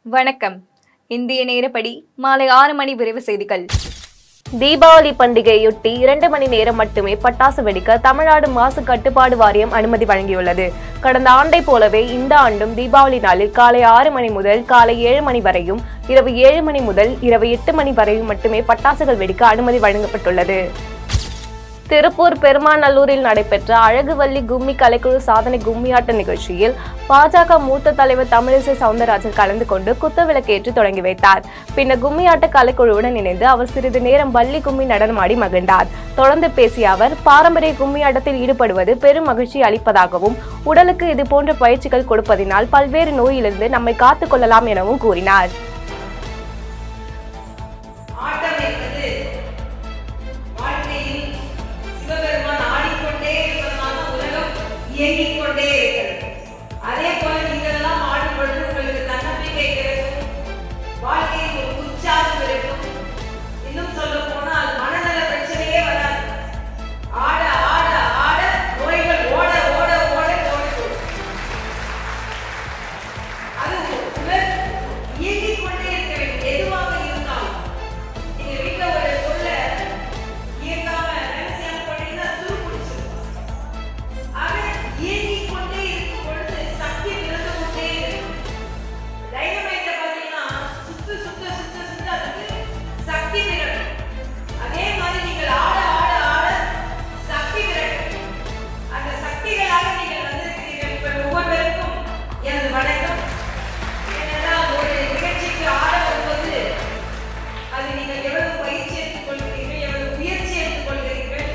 வணக்கம் இந்திய நேரப்படி மாலை ஆறு மணி விரைவு செய்திகள் தீபாவளி பண்டிகையொட்டி இரண்டு மணி நேரம் மட்டுமே பட்டாசு வெடிக்க தமிழ்நாடு மாசு கட்டுப்பாடு வாரியம் அனுமதி வழங்கியுள்ளது கடந்த ஆண்டை போலவே இந்த ஆண்டும் தீபாவளி நாளில் காலை ஆறு மணி முதல் காலை ஏழு மணி வரையும் இரவு ஏழு மணி முதல் இரவு எட்டு மணி வரையும் மட்டுமே பட்டாசுகள் வெடிக்க அனுமதி வழங்கப்பட்டுள்ளது திருப்பூர் பெருமாநல்லூரில் நடைபெற்ற அழகுவள்ளி கும்மி கலைக்குழு சாதனை கும்மியாட்ட நிகழ்ச்சியில் பாஜக மூத்த தலைவர் தமிழிசை சவுந்தரராஜன் கலந்து கொண்டு குத்துவிளக்கேற்றி தொடங்கி வைத்தார் பின்னர் கும்மியாட்ட கலைக்குழுவுடன் இணைந்து அவர் சிறிது நேரம் வள்ளி கும்மி நடனமாடி மகிழ்ந்தார் தொடர்ந்து பேசிய அவர் பாரம்பரிய கும்மியாட்டத்தில் ஈடுபடுவது பெரும் மகிழ்ச்சி அளிப்பதாகவும் உடலுக்கு இது போன்ற பயிற்சிகள் கொடுப்பதினால் பல்வேறு நோயிலிருந்து நம்மை காத்துக் கொள்ளலாம் எனவும் கூறினார் ஆட்டம் என்பது வாழ்க்கையில் சிவபெருமான் ஆடிக்கொண்டே இருப்பதனால உலகம் இயங்கிக் கொண்டே இருக்கிறது அதே போல நீங்கள் எல்லாம் ஆடும் பொழுது உங்களுக்கு தன்னம்பிக்கை கிடைக்கும் வாழ்க்கையில் ஒரு உற்சாகம் இருக்கும் இன்னும் சொல்ல போனால் மனநல பிரச்சனையே வராது ஆட ஆட ஆட நோய்கள் ஓட ஓட ஓட ஓட அது உலர் இயங்கிக் கொண்டே இருக்க வேண்டும் எதுவாக இருந்தாலும் நீங்க வீட்ல ஒரு பொருளை இயக்காம ரகசியம் போட்டீங்கன்னா துரு பிடிச்சிருக்கும் ஆக இயங்கிக் கொண்டே இருக்கும் பொழுது சக்தி விழுந்து கொண்டே இருக்கும் டைனமைட்டை பார்த்தீங்கன்னா சுத்து சுத்த சுத்த சுத்த அதுக்கு சக்தி விரட்டும் அதே மாதிரி நீங்கள் ஆட ஆட ஆட சக்தி விரட்டும் அந்த சக்திகளாக நீங்கள் வந்திருக்கிறீர்கள் இப்ப ஒவ்வொருவருக்கும் எனது வணக்கம் ஏனென்றால் ஒரு நிகழ்ச்சிக்கு ஆட வருவது அது நீங்கள் எவ்வளவு பயிற்சி எடுத்துக் கொள்கிறீர்கள் எவ்வளவு முயற்சி எடுத்துக் கொள்கிறீர்கள்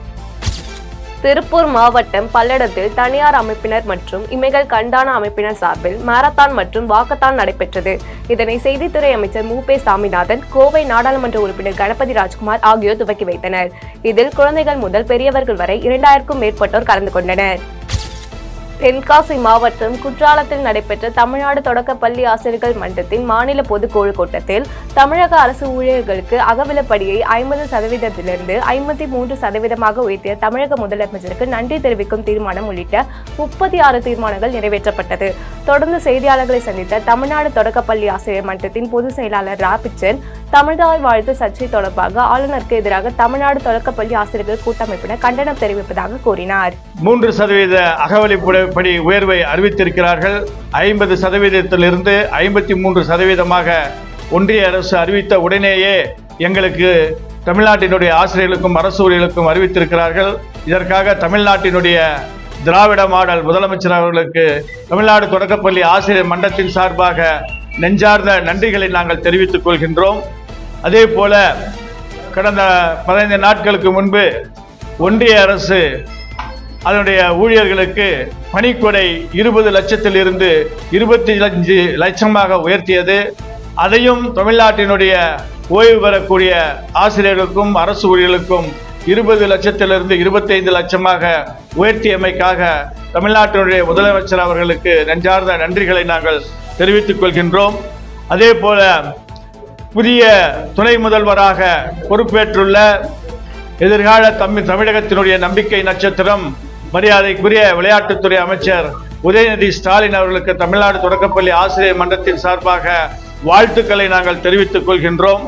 திருப்பூர் மாவட்டம் பல்லடத்தில் தனியார் அமைப்பினர் மற்றும் இமைகள் கண்டான அமைப்பினர் சார்பில் மாரத்தான் மற்றும் வாக்கத்தான் நடைபெற்றது இதனை செய்தித்துறை அமைச்சர் மூபே சாமிநாதன் கோவை நாடாளுமன்ற உறுப்பினர் கணபதி ராஜ்குமார் ஆகியோர் துவக்கி வைத்தனர் இதில் குழந்தைகள் முதல் பெரியவர்கள் வரை இரண்டாயிரக்கும் மேற்பட்டோர் கலந்து கொண்டனர் தென்காசி மாவட்டம் குற்றாலத்தில் நடைபெற்ற தமிழ்நாடு தொடக்கப் பள்ளி ஆசிரியர்கள் மன்றத்தின் மாநில பொதுக்குழு கூட்டத்தில் தமிழக அரசு ஊழியர்களுக்கு அகவிலப்படியை ஐம்பது சதவீதத்திலிருந்து ஐம்பத்தி மூன்று சதவீதமாக உயர்த்திய தமிழக முதலமைச்சருக்கு நன்றி தெரிவிக்கும் தீர்மானம் உள்ளிட்ட முப்பத்தி ஆறு தீர்மானங்கள் நிறைவேற்றப்பட்டது தொடர்ந்து செய்தியாளர்களை சந்தித்த தமிழ்நாடு தொடக்கப் பள்ளி ஆசிரியர் மன்றத்தின் பொதுச் செயலாளர் ராபிச்சன் தமிழ்தாய் வாழ்த்து சர்ச்சை தொடர்பாக ஆளுநருக்கு எதிராக தமிழ்நாடு தொடக்கப்பள்ளி ஆசிரியர்கள் கூட்டமைப்பினர் கண்டனம் தெரிவிப்பதாக கூறினார் மூன்று சதவீத அகவலிப்படி உயர்வை அறிவித்திருக்கிறார்கள் ஐம்பது சதவீதத்திலிருந்து ஐம்பத்தி மூன்று சதவீதமாக ஒன்றிய அரசு அறிவித்த உடனேயே எங்களுக்கு தமிழ்நாட்டினுடைய ஆசிரியர்களுக்கும் அரசு ஊழியர்களுக்கும் அறிவித்திருக்கிறார்கள் இதற்காக தமிழ்நாட்டினுடைய திராவிட மாடல் முதலமைச்சர் அவர்களுக்கு தமிழ்நாடு தொடக்கப்பள்ளி ஆசிரியர் மன்றத்தின் சார்பாக நெஞ்சார்ந்த நன்றிகளை நாங்கள் தெரிவித்துக் கொள்கின்றோம் அதே போல கடந்த பதினைந்து நாட்களுக்கு முன்பு ஒன்றிய அரசு அதனுடைய ஊழியர்களுக்கு பணிக்கொடை இருபது லட்சத்திலிருந்து இருபத்தி அஞ்சு லட்சமாக உயர்த்தியது அதையும் தமிழ்நாட்டினுடைய ஓய்வு பெறக்கூடிய ஆசிரியர்களுக்கும் அரசு ஊழியர்களுக்கும் இருபது லட்சத்திலிருந்து இருபத்தைந்து லட்சமாக உயர்த்தியமைக்காக தமிழ்நாட்டினுடைய முதலமைச்சர் அவர்களுக்கு நெஞ்சார்ந்த நன்றிகளை நாங்கள் தெரிவித்துக் கொள்கின்றோம் அதே போல புதிய துணை முதல்வராக பொறுப்பேற்றுள்ள எதிர்கால தமிழ் தமிழகத்தினுடைய நம்பிக்கை நட்சத்திரம் மரியாதைக்குரிய விளையாட்டுத்துறை அமைச்சர் உதயநிதி ஸ்டாலின் அவர்களுக்கு தமிழ்நாடு தொடக்கப்பள்ளி ஆசிரியர் மன்றத்தின் சார்பாக வாழ்த்துக்களை நாங்கள் தெரிவித்துக் கொள்கின்றோம்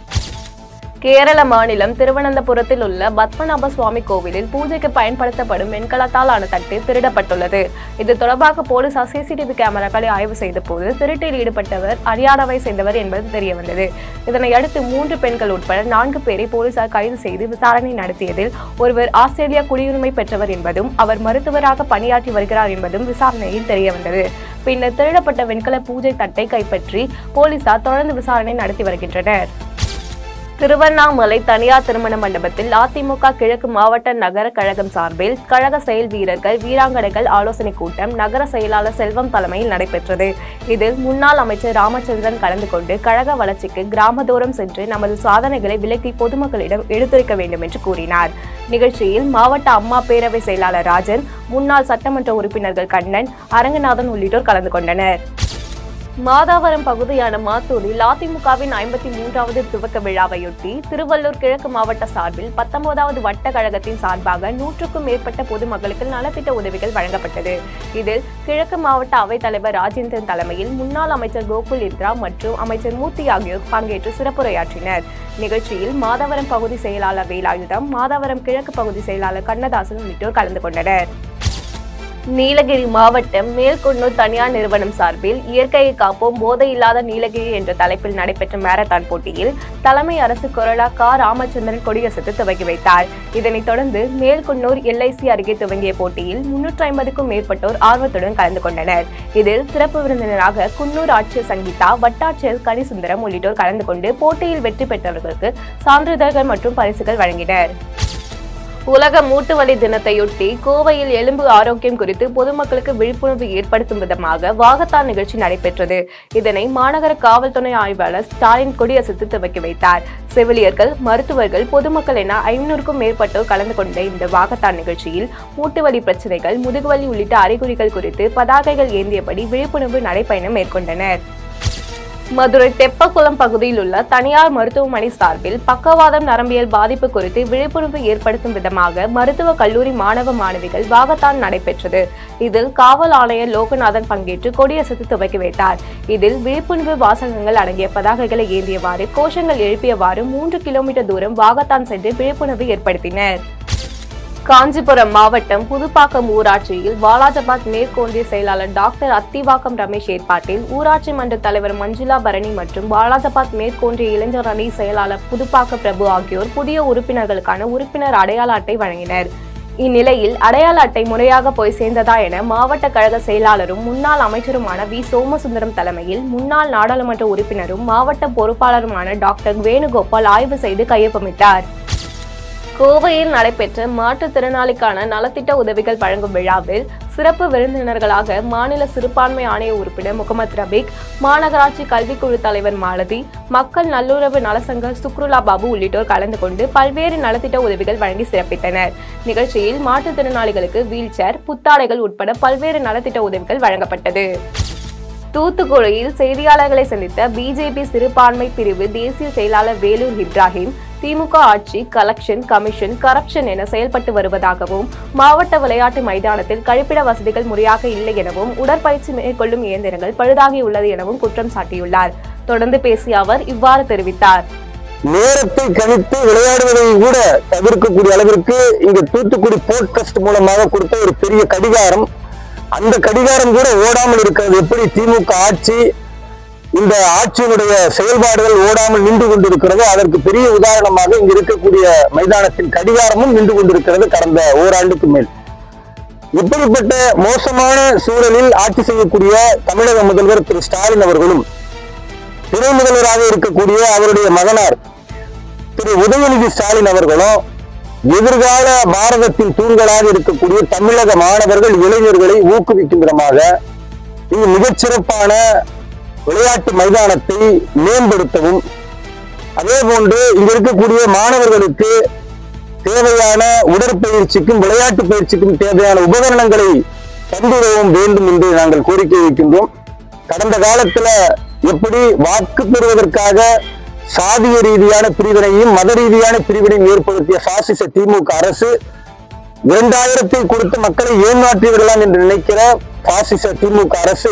கேரள மாநிலம் திருவனந்தபுரத்தில் உள்ள பத்மநாப சுவாமி கோவிலில் பூஜைக்கு பயன்படுத்தப்படும் வெண்கலத்தால் ஆன தட்டு திருடப்பட்டுள்ளது இது தொடர்பாக போலீசார் சிசிடிவி கேமராக்களை ஆய்வு செய்த போது திருட்டில் ஈடுபட்டவர் ஹரியானாவை சேர்ந்தவர் என்பது தெரியவந்தது இதனை அடுத்து மூன்று பெண்கள் உட்பட நான்கு பேரை போலீசார் கைது செய்து விசாரணை நடத்தியதில் ஒருவர் ஆஸ்திரேலியா குடியுரிமை பெற்றவர் என்பதும் அவர் மருத்துவராக பணியாற்றி வருகிறார் என்பதும் விசாரணையில் தெரியவந்தது பின்னர் திருடப்பட்ட வெண்கல பூஜை தட்டை கைப்பற்றி போலீசார் தொடர்ந்து விசாரணை நடத்தி வருகின்றனர் திருவண்ணாமலை தனியார் திருமண மண்டபத்தில் அதிமுக கிழக்கு மாவட்ட நகர கழகம் சார்பில் கழக செயல் வீரர்கள் வீராங்கனைகள் ஆலோசனை கூட்டம் நகர செயலாளர் செல்வம் தலைமையில் நடைபெற்றது இதில் முன்னாள் அமைச்சர் ராமச்சந்திரன் கலந்து கொண்டு கழக வளர்ச்சிக்கு கிராமதோறும் சென்று நமது சாதனைகளை விலக்கி பொதுமக்களிடம் எடுத்துரைக்க வேண்டும் என்று கூறினார் நிகழ்ச்சியில் மாவட்ட அம்மா பேரவை செயலாளர் ராஜன் முன்னாள் சட்டமன்ற உறுப்பினர்கள் கண்ணன் அரங்கநாதன் உள்ளிட்டோர் கலந்து கொண்டனர் மாதாவரம் பகுதியான மாத்தூரில் அதிமுகவின் ஐம்பத்தி மூன்றாவது துவக்க விழாவையொட்டி திருவள்ளூர் கிழக்கு மாவட்ட சார்பில் பத்தொன்பதாவது வட்ட கழகத்தின் சார்பாக நூற்றுக்கும் மேற்பட்ட பொதுமக்களுக்கு நலத்திட்ட உதவிகள் வழங்கப்பட்டது இதில் கிழக்கு மாவட்ட அவைத் தலைவர் ராஜேந்திரன் தலைமையில் முன்னாள் அமைச்சர் கோகுல் இந்திரா மற்றும் அமைச்சர் மூர்த்தி ஆகியோர் பங்கேற்று சிறப்புரையாற்றினர் நிகழ்ச்சியில் மாதவரம் பகுதி செயலாளர் வேலாயுதம் மாதவரம் கிழக்கு பகுதி செயலாளர் கண்ணதாசன் உள்ளிட்டோர் கலந்து கொண்டனர் நீலகிரி மாவட்டம் மேல்குன்னூர் தனியார் நிறுவனம் சார்பில் இயற்கையை காப்போம் போதை இல்லாத நீலகிரி என்ற தலைப்பில் நடைபெற்ற மாரத்தான் போட்டியில் தலைமை அரசு கொறடா கா ராமச்சந்திரன் கொடியசைத்து துவக்கி வைத்தார் இதனைத் தொடர்ந்து மேல்குன்னூர் எல்ஐசி அருகே துவங்கிய போட்டியில் முன்னூற்றி ஐம்பதுக்கும் மேற்பட்டோர் ஆர்வத்துடன் கலந்து கொண்டனர் இதில் சிறப்பு விருந்தினராக குன்னூர் ஆட்சியர் சங்கீதா வட்டாட்சியர் கனிசுந்தரம் உள்ளிட்டோர் கலந்து கொண்டு போட்டியில் வெற்றி பெற்றவர்களுக்கு சான்றிதழ்கள் மற்றும் பரிசுகள் வழங்கினர் உலக மூட்டு வலி தினத்தையொட்டி கோவையில் எலும்பு ஆரோக்கியம் குறித்து பொதுமக்களுக்கு விழிப்புணர்வு ஏற்படுத்தும் விதமாக வாகத்தான் நிகழ்ச்சி நடைபெற்றது இதனை மாநகர காவல் துணை ஆய்வாளர் ஸ்டாலின் கொடியசைத்து துவக்கி வைத்தார் செவிலியர்கள் மருத்துவர்கள் பொதுமக்கள் என ஐநூறுக்கும் மேற்பட்டோர் கலந்து கொண்ட இந்த வாகத்தான் நிகழ்ச்சியில் மூட்டு வலி பிரச்சனைகள் முதுகுவலி உள்ளிட்ட அறிகுறிகள் குறித்து பதாகைகள் ஏந்தியபடி விழிப்புணர்வு நடைப்பயணம் மேற்கொண்டனர் மதுரை தெப்பக்குளம் பகுதியில் உள்ள தனியார் மருத்துவமனை சார்பில் பக்கவாதம் நரம்பியல் பாதிப்பு குறித்து விழிப்புணர்வு ஏற்படுத்தும் விதமாக மருத்துவ கல்லூரி மாணவ மாணவிகள் வாகத்தான் நடைபெற்றது இதில் காவல் ஆணையர் லோகநாதன் பங்கேற்று கொடியசைத்து துவக்கி வைத்தார் இதில் விழிப்புணர்வு வாசகங்கள் அடங்கிய பதாகைகளை ஏந்தியவாறு கோஷங்கள் எழுப்பியவாறு மூன்று கிலோமீட்டர் தூரம் வாகத்தான் சென்று விழிப்புணர்வு ஏற்படுத்தினர் காஞ்சிபுரம் மாவட்டம் புதுப்பாக்கம் ஊராட்சியில் வாலாஜாபாத் மேற்கொண்டிய செயலாளர் டாக்டர் அத்திவாக்கம் ரமேஷ் ஏற்பாட்டில் ஊராட்சி மன்ற தலைவர் மஞ்சுளா பரணி மற்றும் வாலாஜாபாத் மேற்கொண்டிய இளைஞர் அணி செயலாளர் புதுப்பாக்க பிரபு ஆகியோர் புதிய உறுப்பினர்களுக்கான உறுப்பினர் அடையாள அட்டை வழங்கினர் இந்நிலையில் அடையாள அட்டை முறையாக போய் சேர்ந்ததா என மாவட்ட கழக செயலாளரும் முன்னாள் அமைச்சருமான வி சோமசுந்தரம் தலைமையில் முன்னாள் நாடாளுமன்ற உறுப்பினரும் மாவட்ட பொறுப்பாளருமான டாக்டர் வேணுகோபால் ஆய்வு செய்து கையொப்பமிட்டார் கோவையில் நடைபெற்ற மாற்றுத்திறனாளிக்கான நலத்திட்ட உதவிகள் வழங்கும் விழாவில் சிறப்பு விருந்தினர்களாக மாநில சிறுபான்மை ஆணைய உறுப்பினர் முகமது ரபீக் மாநகராட்சி கல்விக்குழு தலைவர் மாலதி மக்கள் நல்லுறவு நலசங்க சுக்ருலா பாபு உள்ளிட்டோர் கலந்து கொண்டு பல்வேறு நலத்திட்ட உதவிகள் வழங்கி சிறப்பித்தனர் நிகழ்ச்சியில் மாற்றுத்திறனாளிகளுக்கு வீல் சேர் புத்தாடைகள் உட்பட பல்வேறு நலத்திட்ட உதவிகள் வழங்கப்பட்டது தூத்துக்குடியில் செய்தியாளர்களை சந்தித்த பிஜேபி சிறுபான்மை பிரிவு தேசிய செயலாளர் வேலூர் இப்ராஹிம் திமுக ஆட்சி கலெக்ஷன் கமிஷன் கரப்ஷன் என செயல்பட்டு வருவதாகவும் மாவட்ட விளையாட்டு மைதானத்தில் கழிப்பிட வசதிகள் முறையாக இல்லை எனவும் உடற்பயிற்சி மேற்கொள்ளும் இயந்திரங்கள் பழுதாகியுள்ளது எனவும் குற்றம் சாட்டியுள்ளார் தொடர்ந்து பேசிய அவர் இவ்வாறு தெரிவித்தார் நேரத்தை கணித்து விளையாடுவதை கூட தவிர்க்கக்கூடிய அளவிற்கு இங்க தூத்துக்குடி போட்கஸ்ட் மூலமாக கொடுத்த ஒரு பெரிய கடிகாரம் அந்த கடிகாரம் கூட ஓடாமல் இருக்கிறது எப்படி திமுக ஆட்சி இந்த ஆட்சியினுடைய செயல்பாடுகள் ஓடாமல் நின்று கொண்டிருக்கிறதோ அதற்கு பெரிய உதாரணமாக இங்க இருக்கக்கூடிய மைதானத்தின் கடிகாரமும் நின்று கொண்டிருக்கிறது கடந்த ஓராண்டுக்கு மேல் இப்படிப்பட்ட மோசமான சூழலில் ஆட்சி செய்யக்கூடிய தமிழக முதல்வர் திரு ஸ்டாலின் அவர்களும் துணை முதல்வராக இருக்கக்கூடிய அவருடைய மகனார் திரு உதயநிதி ஸ்டாலின் அவர்களும் எதிர்கால பாரதத்தின் தூண்களாக இருக்கக்கூடிய தமிழக மாணவர்கள் இளைஞர்களை ஊக்குவிக்கும் விதமாக இங்கு மிகச்சிறப்பான விளையாட்டு மைதானத்தை மேம்படுத்தவும் அதே போன்று இங்க இருக்கக்கூடிய மாணவர்களுக்கு தேவையான உடற்பயிற்சிக்கும் விளையாட்டு பயிற்சிக்கும் தேவையான உபகரணங்களை தந்துடவும் வேண்டும் என்று நாங்கள் கோரிக்கை வைக்கின்றோம் கடந்த காலத்துல எப்படி வாக்கு பெறுவதற்காக சாதிய ரீதியான பிரிவினையும் மத ரீதியான பிரிவினையும் ஏற்படுத்திய பாசிச திமுக அரசு இரண்டாயிரத்தை கொடுத்து மக்களை ஏமாற்றி விடலாம் என்று நினைக்கிற பாசிச திமுக அரசு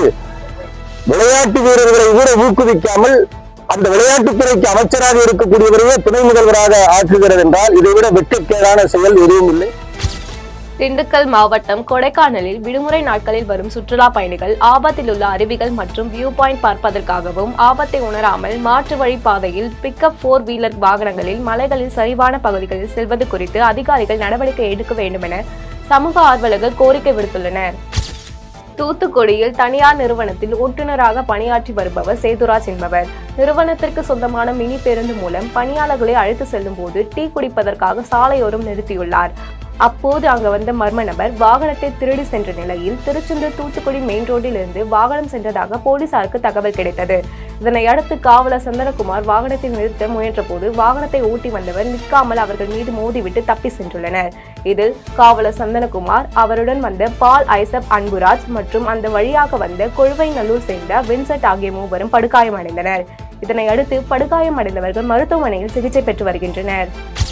விளையாட்டு வீரர்களை கூட ஊக்குவிக்காமல் அந்த விளையாட்டுத்துறைக்கு அமைச்சராக இருக்கக்கூடியவரையே துணை முதல்வராக ஆக்குகிறது என்றால் இதைவிட வெட்கக்கேடான செயல் எதுவும் இல்லை திண்டுக்கல் மாவட்டம் கொடைக்கானலில் விடுமுறை நாட்களில் வரும் சுற்றுலா பயணிகள் ஆபத்தில் உள்ள அருவிகள் மற்றும் வியூ பாயிண்ட் பார்ப்பதற்காகவும் ஆபத்தை உணராமல் மாற்று வழி பாதையில் பிக்கப் ஃபோர் வீலர் வாகனங்களில் மலைகளில் சரிவான பகுதிகளில் செல்வது குறித்து அதிகாரிகள் நடவடிக்கை எடுக்க வேண்டும் என சமூக ஆர்வலர்கள் கோரிக்கை விடுத்துள்ளனர் தூத்துக்குடியில் தனியார் நிறுவனத்தில் ஓட்டுநராக பணியாற்றி வருபவர் சேதுராஜ் என்பவர் நிறுவனத்திற்கு சொந்தமான மினி பேருந்து மூலம் பணியாளர்களை அழைத்து செல்லும் போது டீ குடிப்பதற்காக சாலையோரம் நிறுத்தியுள்ளார் அப்போது அங்கு வந்த மர்ம நபர் வாகனத்தை திருடி சென்ற நிலையில் திருச்செந்தூர் தூத்துக்குடி மெயின் ரோட்டில் இருந்து வாகனம் சென்றதாக போலீசாருக்கு தகவல் கிடைத்தது இதனை அடுத்து காவலர் சந்தனகுமார் வாகனத்தை நிறுத்த முயன்றபோது வாகனத்தை ஓட்டி வந்தவர் நிற்காமல் அவர்கள் மீது மோதிவிட்டு தப்பி சென்றுள்ளனர் இதில் காவலர் சந்தனகுமார் அவருடன் வந்த பால் ஐசப் அன்புராஜ் மற்றும் அந்த வழியாக வந்த கொழுவைநல்லூர் சேர்ந்த வின்சென்ட் ஆகிய மூவரும் படுகாயமடைந்தனர் இதனை அடுத்து படுகாயமடைந்தவர்கள் மருத்துவமனையில் சிகிச்சை பெற்று வருகின்றனர்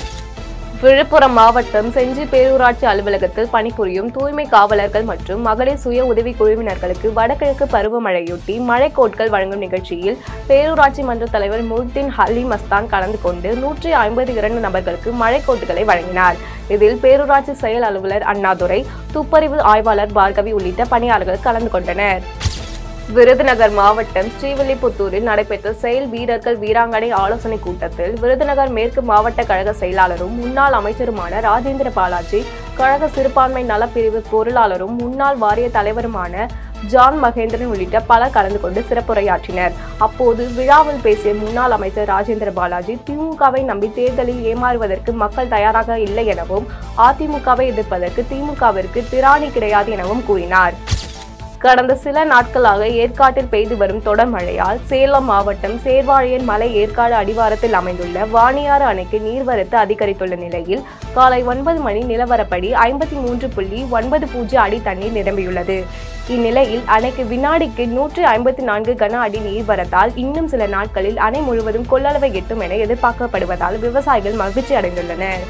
விழுப்புரம் மாவட்டம் செஞ்சி பேரூராட்சி அலுவலகத்தில் பணிபுரியும் தூய்மை காவலர்கள் மற்றும் மகளிர் சுய உதவி குழுவினர்களுக்கு வடகிழக்கு பருவமழையொட்டி மழைக்கோட்கள் வழங்கும் நிகழ்ச்சியில் பேரூராட்சி மன்ற தலைவர் முஹிதீன் ஹலீம் மஸ்தான் கலந்து கொண்டு நூற்றி ஐம்பது இரண்டு நபர்களுக்கு மழைக்கோட்டுகளை வழங்கினார் இதில் பேரூராட்சி செயல் அலுவலர் அண்ணாதுரை துப்பறிவு ஆய்வாளர் பார்கவி உள்ளிட்ட பணியாளர்கள் கலந்து கொண்டனர் விருதுநகர் மாவட்டம் ஸ்ரீவில்லிபுத்தூரில் நடைபெற்ற செயல் வீரர்கள் வீராங்கனை ஆலோசனை கூட்டத்தில் விருதுநகர் மேற்கு மாவட்ட கழக செயலாளரும் முன்னாள் அமைச்சருமான ராஜேந்திர பாலாஜி கழக சிறுபான்மை நலப்பிரிவு பொருளாளரும் முன்னாள் வாரிய தலைவருமான ஜான் மகேந்திரன் உள்ளிட்ட பலர் கலந்து கொண்டு சிறப்புரையாற்றினர் அப்போது விழாவில் பேசிய முன்னாள் அமைச்சர் ராஜேந்திர பாலாஜி திமுகவை நம்பி தேர்தலில் ஏமாறுவதற்கு மக்கள் தயாராக இல்லை எனவும் அதிமுகவை எதிர்ப்பதற்கு திமுகவிற்கு திராணி கிடையாது எனவும் கூறினார் கடந்த சில நாட்களாக ஏற்காட்டில் பெய்து வரும் தொடர் மழையால் சேலம் மாவட்டம் சேர்வாழியன் மலை ஏற்காடு அடிவாரத்தில் அமைந்துள்ள வாணியாறு அணைக்கு நீர்வரத்து அதிகரித்துள்ள நிலையில் காலை ஒன்பது மணி நிலவரப்படி ஐம்பத்தி மூன்று புள்ளி ஒன்பது பூஜ்ஜியம் அடி தண்ணீர் நிரம்பியுள்ளது இந்நிலையில் அணைக்கு வினாடிக்கு நூற்றி ஐம்பத்தி நான்கு கன அடி நீர்வரத்தால் இன்னும் சில நாட்களில் அணை முழுவதும் கொள்ளளவை எட்டும் என எதிர்பார்க்கப்படுவதால் விவசாயிகள் மகிழ்ச்சி அடைந்துள்ளனர்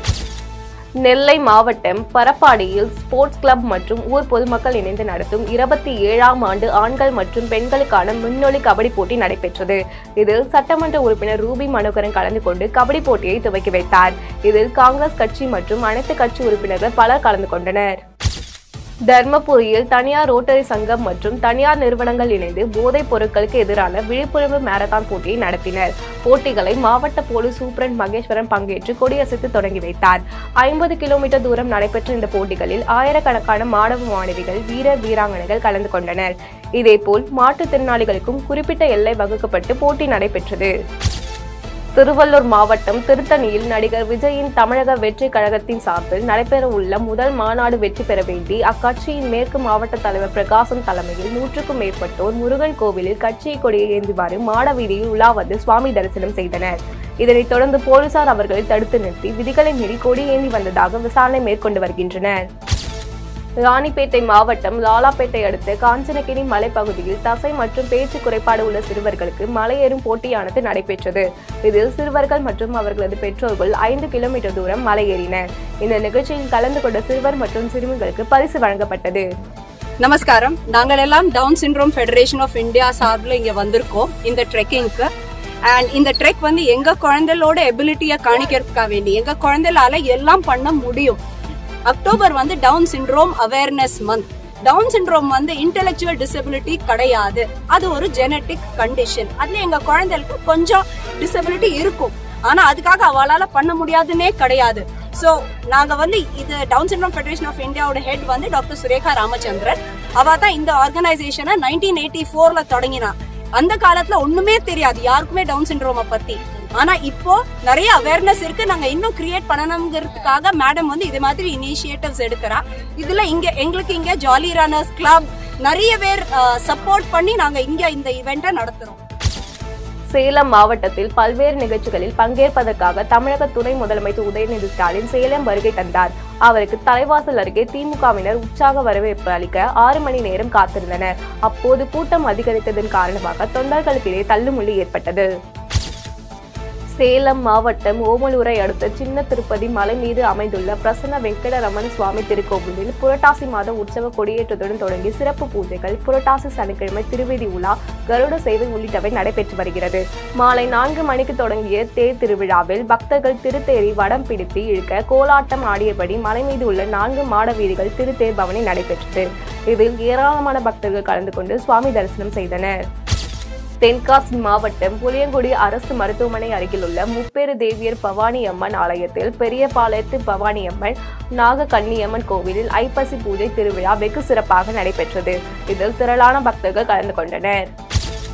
நெல்லை மாவட்டம் பரப்பாடியில் ஸ்போர்ட்ஸ் கிளப் மற்றும் ஊர் பொதுமக்கள் இணைந்து நடத்தும் இருபத்தி ஏழாம் ஆண்டு ஆண்கள் மற்றும் பெண்களுக்கான முன்னொலி கபடி போட்டி நடைபெற்றது இதில் சட்டமன்ற உறுப்பினர் ரூபி மனோகரன் கலந்து கொண்டு கபடி போட்டியை துவக்கி வைத்தார் இதில் காங்கிரஸ் கட்சி மற்றும் அனைத்து கட்சி உறுப்பினர்கள் பலர் கலந்து கொண்டனர் தர்மபுரியில் தனியார் ரோட்டரி சங்கம் மற்றும் தனியார் நிறுவனங்கள் இணைந்து போதைப் பொருட்களுக்கு எதிரான விழிப்புணர்வு மாரத்தான் போட்டியை நடத்தினர் போட்டிகளை மாவட்ட போலீஸ் சூப்பரண்ட் மகேஸ்வரன் பங்கேற்று கொடியசைத்து தொடங்கி வைத்தார் ஐம்பது கிலோமீட்டர் தூரம் நடைபெற்ற இந்த போட்டிகளில் ஆயிரக்கணக்கான மாணவ மாணவிகள் வீரர் வீராங்கனைகள் கலந்து கொண்டனர் இதேபோல் மாற்றுத்திறனாளிகளுக்கும் குறிப்பிட்ட எல்லை வகுக்கப்பட்டு போட்டி நடைபெற்றது திருவள்ளூர் மாவட்டம் திருத்தணியில் நடிகர் விஜயின் தமிழக வெற்றி கழகத்தின் சார்பில் நடைபெறவுள்ள முதல் மாநாடு வெற்றி பெற வேண்டி அக்கட்சியின் மேற்கு மாவட்ட தலைவர் பிரகாசம் தலைமையில் நூற்றுக்கும் மேற்பட்டோர் முருகன் கோவிலில் கட்சியை கொடியை ஏந்திவாறு மாட வீதியில் உலா வந்து சுவாமி தரிசனம் செய்தனர் இதனைத் தொடர்ந்து போலீசார் அவர்களை தடுத்து நிறுத்தி விதிகளை மீறி கொடி ஏந்தி வந்ததாக விசாரணை மேற்கொண்டு வருகின்றனர் ராணிப்பேட்டை மாவட்டம் லாலாப்பேட்டை அடுத்த காஞ்சனகிரி மலைப்பகுதியில் தசை மற்றும் பேச்சு குறைபாடு உள்ள சிறுவர்களுக்கு மலையேறும் போட்டியானது நடைபெற்றது இதில் சிறுவர்கள் மற்றும் அவர்களது பெற்றோர்கள் ஐந்து கிலோமீட்டர் தூரம் மலையேறினர் இந்த நிகழ்ச்சியில் கலந்து கொண்ட சிறுவர் மற்றும் சிறுமிகளுக்கு பரிசு வழங்கப்பட்டது நமஸ்காரம் நாங்கள் எல்லாம் Down syndrome federation of India சார்பில் இங்க வந்திருக்கோம் இந்த ட்ரெக்கிங்க்கு அண்ட் இந்த ட்ரெக் வந்து எங்க குழந்தைகளோட எபிலிட்டியை காணிக்கிறதுக்காக வேண்டி எங்க குழந்தைகளால எல்லாம் பண்ண முடியும் அக்டோபர் வந்து Down syndrome awareness month Down syndrome வந்து இன்டெலெக்சுவல் டிசபிலிட்டி கிடையாது அது ஒரு ஜெனட்டிக் கண்டிஷன் அதுல எங்க குழந்தைகளுக்கு கொஞ்சம் டிசபிலிட்டி இருக்கும் ஆனா அதுக்காக அவளால பண்ண முடியாதுன்னே கிடையாது சோ நாங்க வந்து இது டவுன் சிண்ட்ரோம் ஃபெடரேஷன் ஆஃப் இந்தியாவோட ஹெட் வந்து டாக்டர் சுரேகா ராமச்சந்திரன் அவ தான் இந்த ஆர்கனைசேஷனை நைன்டீன் எயிட்டி ஃபோர்ல தொடங்கினா அந்த காலத்துல ஒண்ணுமே தெரியாது யாருக்குமே டவுன் சிண்ட்ரோமை பத்தி ஆனா இப்போ நிறைய அவேர்னஸ் இருக்கு நாங்க இன்னும் கிரியேட் பண்ணணுங்கிறதுக்காக மேடம் வந்து இது மாதிரி இனிஷியேட்டிவ்ஸ் எடுக்கிறா இதுல இங்க எங்களுக்கு இங்க ஜாலி ரன்னர்ஸ் கிளப் நிறைய பேர் சப்போர்ட் பண்ணி நாங்க இங்க இந்த இவெண்ட்டை நடத்துறோம் சேலம் மாவட்டத்தில் பல்வேறு நிகழ்ச்சிகளில் பங்கேற்பதற்காக தமிழக துணை முதலமைச்சர் உதயநிதி ஸ்டாலின் சேலம் வருகை தந்தார் அவருக்கு தலைவாசல் அருகே திமுகவினர் உற்சாக வரவேற்பு அளிக்க ஆறு மணி நேரம் காத்திருந்தனர் அப்போது கூட்டம் அதிகரித்ததன் காரணமாக தொண்டர்களுக்கிடையே தள்ளுமுள்ளி ஏற்பட்டது சேலம் மாவட்டம் ஓமலூரை அடுத்த சின்ன திருப்பதி மலை மீது அமைந்துள்ள பிரசன்ன வெங்கடரமண சுவாமி திருக்கோவிலில் புரட்டாசி மாத உற்சவ கொடியேற்றத்துடன் தொடங்கி சிறப்பு பூஜைகள் புரட்டாசி சனிக்கிழமை திருவீதி உலா கருட சேவை உள்ளிட்டவை நடைபெற்று வருகிறது மாலை நான்கு மணிக்கு தொடங்கிய தேர் திருவிழாவில் பக்தர்கள் திருத்தேரி வடம் பிடித்து இழுக்க கோலாட்டம் ஆடியபடி மலை மீது உள்ள நான்கு மாட வீதிகள் திருத்தேர் பவனி நடைபெற்றது இதில் ஏராளமான பக்தர்கள் கலந்து கொண்டு சுவாமி தரிசனம் செய்தனர் தென்காசி மாவட்டம் புளியங்குடி அரசு மருத்துவமனை அருகிலுள்ள முப்பேறு தேவியர் பவானி அம்மன் ஆலயத்தில் பெரியபாளையத்து பவானி அம்மன் நாக கன்னியம்மன் கோவிலில் ஐப்பசி பூஜை திருவிழா வெகு சிறப்பாக நடைபெற்றது இதில் திரளான பக்தர்கள் கலந்து கொண்டனர்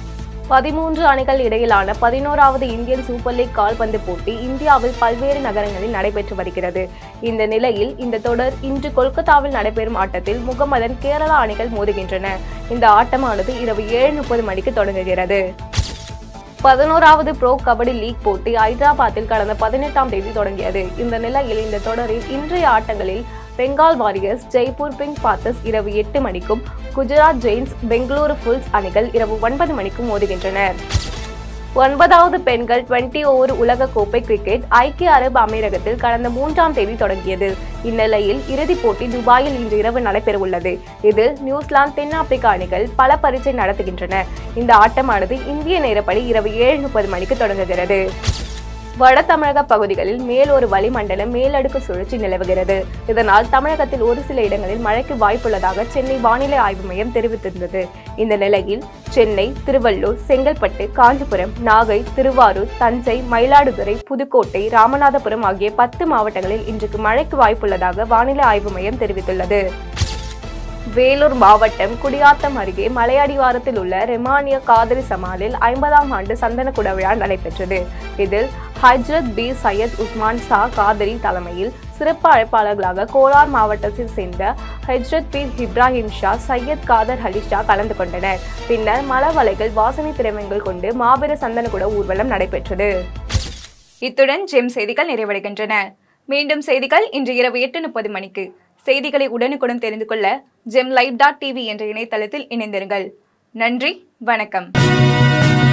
பதிமூன்று அணிகள் இடையிலான பதினோராவது இந்தியன் சூப்பர் லீக் கால்பந்து போட்டி இந்தியாவில் பல்வேறு நகரங்களில் நடைபெற்று வருகிறது இந்த நிலையில் இந்த தொடர் இன்று கொல்கத்தாவில் நடைபெறும் ஆட்டத்தில் முகமதன் கேரளா அணிகள் மோதுகின்றன இந்த ஆட்டமானது இரவு ஏழு முப்பது மணிக்கு தொடங்குகிறது பதினோராவது ப்ரோ கபடி லீக் போட்டி ஐதராபாத்தில் கடந்த பதினெட்டாம் தேதி தொடங்கியது இந்த நிலையில் இந்த தொடரில் இன்றைய ஆட்டங்களில் Bengal Warriors Jaipur Pink Panthers இரவு எட்டு மணிக்கும் குஜராத் ஜெயின்ஸ் பெங்களூரு ஃபுல்ஸ் அணிகள் இரவு ஒன்பது மணிக்கும் மோதுகின்றனர் ஒன்பதாவது பெண்கள் டுவெண்டி ஓவர் உலக கோப்பை கிரிக்கெட் ஐக்கிய அரபு அமீரகத்தில் கடந்த மூன்றாம் தேதி தொடங்கியது இந்நிலையில் இறுதிப் போட்டி துபாயில் இன்று இரவு நடைபெறவுள்ளது இது நியூசிலாந்து தென்னாப்பிரிக்கா அணிகள் பல பரீட்சை நடத்துகின்றன இந்த ஆட்டமானது இந்திய நேரப்படி இரவு ஏழு முப்பது மணிக்கு தொடங்குகிறது வட தமிழக பகுதிகளில் மேல் ஒரு வளிமண்டலம் மேலடுக்கு சுழற்சி நிலவுகிறது இதனால் தமிழகத்தில் ஒரு சில இடங்களில் மழைக்கு வாய்ப்புள்ளதாக சென்னை வானிலை ஆய்வு மையம் தெரிவித்திருந்தது இந்த நிலையில் சென்னை திருவள்ளூர் செங்கல்பட்டு காஞ்சிபுரம் நாகை திருவாரூர் தஞ்சை மயிலாடுதுறை புதுக்கோட்டை ராமநாதபுரம் ஆகிய பத்து மாவட்டங்களில் இன்றைக்கு மழைக்கு வாய்ப்புள்ளதாக வானிலை ஆய்வு மையம் தெரிவித்துள்ளது வேலூர் மாவட்டம் குடியாத்தம் அருகே மலையடிவாரத்தில் உள்ள ரெமானிய காதரி சமாலில் ஐம்பதாம் ஆண்டு சந்தனக்குட விழா நடைபெற்றது இதில் ஹஜ்ரத் பி சையத் உஸ்மான் ஷா காதரி தலைமையில் சிறப்பு அழைப்பாளர்களாக கோலார் மாவட்டத்தில் சேர்ந்த ஹஜ்ரத் பி இப்ராஹிம் ஷா சையத் காதர் அலி ஷா கலந்து கொண்டனர் பின்னர் மலவலைகள் வாசனை திரவியங்கள் கொண்டு மாபெரும் சந்தனக்குட ஊர்வலம் நடைபெற்றது இத்துடன் ஜெம் செய்திகள் நிறைவடைகின்றன மீண்டும் செய்திகள் இன்று இரவு எட்டு முப்பது மணிக்கு செய்திகளை உடனுக்குடன் தெரிந்து கொள்ள ஜெம் லைவ் டாட் டிவி என்ற இணையதளத்தில் இணைந்திருங்கள் நன்றி வணக்கம்